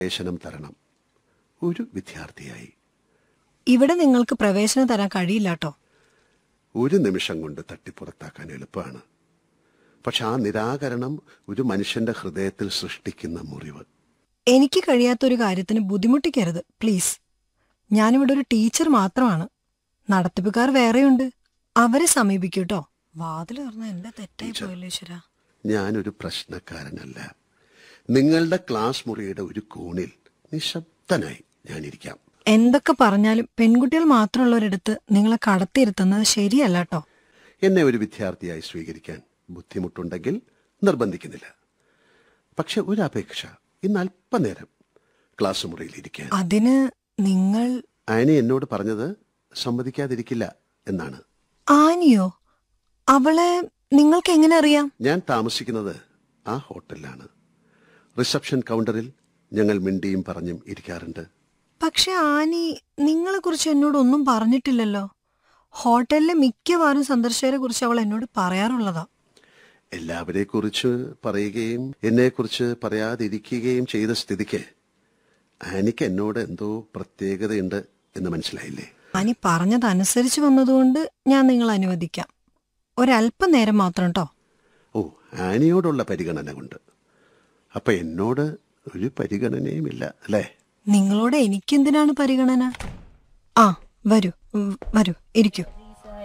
പ്രവേശനം തരണം ഒരു വിദ്യാർത്ഥിയായി ഇവിടെ നിങ്ങൾക്ക് പ്രവേശനം തരാൻ കഴിയില്ല കേട്ടോ ഒരു നിമിഷം കൊണ്ട് തട്ടിപ്പുറത്താക്കാൻ എളുപ്പമാണ് പക്ഷെ ആ നിരാകരണം ഒരു മനുഷ്യന്റെ ഹൃദയത്തിൽ സൃഷ്ടിക്കുന്ന മുറിവ് എനിക്ക് കഴിയാത്തൊരു കാര്യത്തിന് ബുദ്ധിമുട്ടിക്കരുത് പ്ലീസ് ഞാനിവിടെ ഒരു ടീച്ചർ മാത്രമാണ് നടത്തിപ്പുകാർ വേറെയുണ്ട് അവരെ സമീപിക്കൂ കേട്ടോ വാതിൽ തുറന്ന എന്റെ തെറ്റായി പോയല്ലോ ഈശ്വര ഞാനൊരു പ്രശ്നക്കാരനല്ല നിങ്ങളുടെ ക്ലാസ് മുറിയുടെ ഒരു കോണിൽ നിശബ്ദനായി ഞാനിരിക്കാം എന്തൊക്കെ പറഞ്ഞാലും പെൺകുട്ടികൾ മാത്രമുള്ളവരിടത്ത് നിങ്ങളെ കടത്തിയിരുത്തുന്നത് ശരിയല്ല കേട്ടോ എന്നെ ഒരു വിദ്യാർത്ഥിയായി സ്വീകരിക്കാൻ ബുദ്ധിമുട്ടുണ്ടെങ്കിൽ നിർബന്ധിക്കുന്നില്ല പക്ഷെ ഒരു അപേക്ഷ ഇന്ന് അല്പനേരം ക്ലാസ് മുറിയിൽ ഇരിക്കാൻ അതിന് നിങ്ങൾ ആനി എന്നോട് പറഞ്ഞത് സമ്മതിക്കാതിരിക്കില്ല എന്നാണ് ആനിയോ അവളെ നിങ്ങൾക്ക് എങ്ങനെ അറിയാം ഞാൻ താമസിക്കുന്നത് ആ ഹോട്ടലിലാണ് റിസപ്ഷൻ കൗണ്ടറിൽ ഞങ്ങൾ മിണ്ടിയും പറഞ്ഞും ഇരിക്കാറുണ്ട് പക്ഷെ ആനി നിങ്ങളെ കുറിച്ച് എന്നോട് ഒന്നും പറഞ്ഞിട്ടില്ലല്ലോ ഹോട്ടലിലെ മിക്കവാറും സന്ദർശകരെ കുറിച്ച് അവൾ എന്നോട് പറയാറുള്ളതാ എല്ലാവരെ കുറിച്ച് പറയുകയും എന്നെക്കുറിച്ച് പറയാതിരിക്കുകയും ചെയ്ത സ്ഥിതിക്ക് ആനിക്ക് എന്നോട് എന്തോ പ്രത്യേകതയുണ്ട് എന്ന് മനസ്സിലായില്ലേ ആനി പറഞ്ഞതനുസരിച്ച് വന്നതുകൊണ്ട് ഞാൻ നിങ്ങൾ അനുവദിക്കാം ഒരല്പം നേരം മാത്രം കേട്ടോ ഓ ആനിയോടുള്ള പരിഗണന കൊണ്ട് അപ്പൊ എന്നോട് ഒരു പരിഗണനയുമില്ല അല്ലേ നിങ്ങളോട് എനിക്കെന്തിനാണ് പരിഗണന ആ വരൂ ഉം, വരൂ ഇരിക്കൂ